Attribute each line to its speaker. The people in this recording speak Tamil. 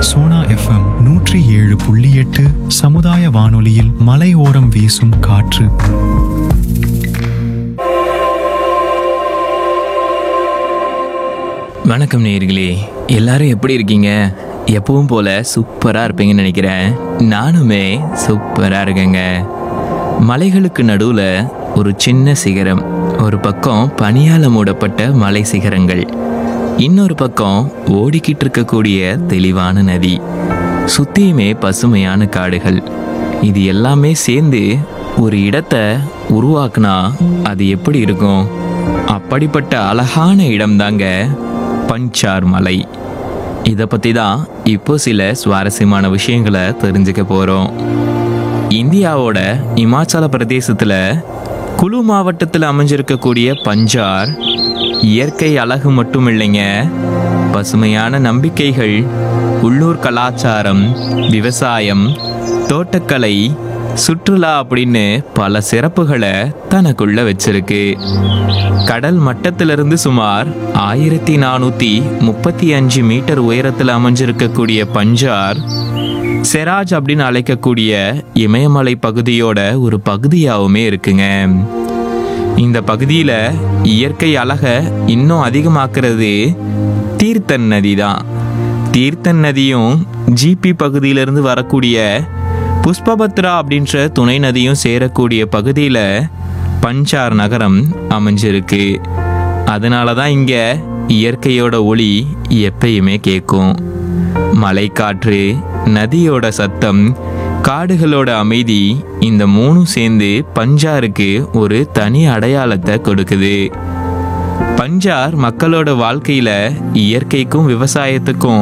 Speaker 1: சோனா எஃப்எம் நூற்றி ஏழு புள்ளி எட்டு சமுதாய வானொலியில் மலையோரம் வீசும் காற்று
Speaker 2: வணக்கம் நேயர்களே எல்லாரும் எப்படி இருக்கீங்க எப்பவும் போல சூப்பராக இருப்பீங்கன்னு நினைக்கிறேன் நானுமே சூப்பராக இருக்கேங்க மலைகளுக்கு நடுவில் ஒரு சின்ன சிகரம் ஒரு பக்கம் பனியால மூடப்பட்ட மலை சிகரங்கள் இன்னொரு பக்கம் ஓடிக்கிட்டு இருக்கக்கூடிய தெளிவான நதி சுத்தியுமே பசுமையான காடுகள் இது எல்லாமே சேர்ந்து ஒரு இடத்தை உருவாக்குனா அது எப்படி இருக்கும் அப்படிப்பட்ட அழகான இடம்தாங்க பஞ்சார் மலை இதை பற்றி தான் இப்போ சில சுவாரஸ்யமான விஷயங்களை தெரிஞ்சுக்க போகிறோம் இந்தியாவோட இமாச்சல பிரதேசத்தில் குழு மாவட்டத்தில் அமைஞ்சிருக்கக்கூடிய பஞ்சார் இயற்கை அழகு மட்டும் இல்லைங்க பசுமையான நம்பிக்கைகள் உள்ளூர் கலாச்சாரம் விவசாயம் தோட்டக்கலை சுற்றுலா அப்படின்னு பல சிறப்புகளை தனக்குள்ள வச்சிருக்கு கடல் மட்டத்திலிருந்து சுமார் ஆயிரத்தி நானூற்றி முப்பத்தி அஞ்சு மீட்டர் உயரத்தில் அமைஞ்சிருக்கக்கூடிய பஞ்சார் செராஜ் அப்படின்னு அழைக்கக்கூடிய இமயமலை பகுதியோட ஒரு பகுதியாகவுமே இருக்குங்க இந்த பகுதியில் இயற்கை அழகை இன்னும் அதிகமாக்குறது தீர்த்தன் நதி தான் தீர்த்தன் நதியும் ஜிபி பகுதியிலிருந்து வரக்கூடிய புஷ்பபத்ரா அப்படின்ற துணை நதியும் சேரக்கூடிய பகுதியில் பஞ்சார் நகரம் அமைஞ்சிருக்கு அதனால தான் இங்கே இயற்கையோட ஒளி எப்பயுமே கேட்கும் மலைக்காற்று நதியோட சத்தம் காடுகளோட அமைதி இந்த மூணும் சேர்ந்து பஞ்சாருக்கு ஒரு தனி அடையாளத்தை கொடுக்குது பஞ்சார் மக்களோட வாழ்க்கையில இயற்கைக்கும் விவசாயத்துக்கும்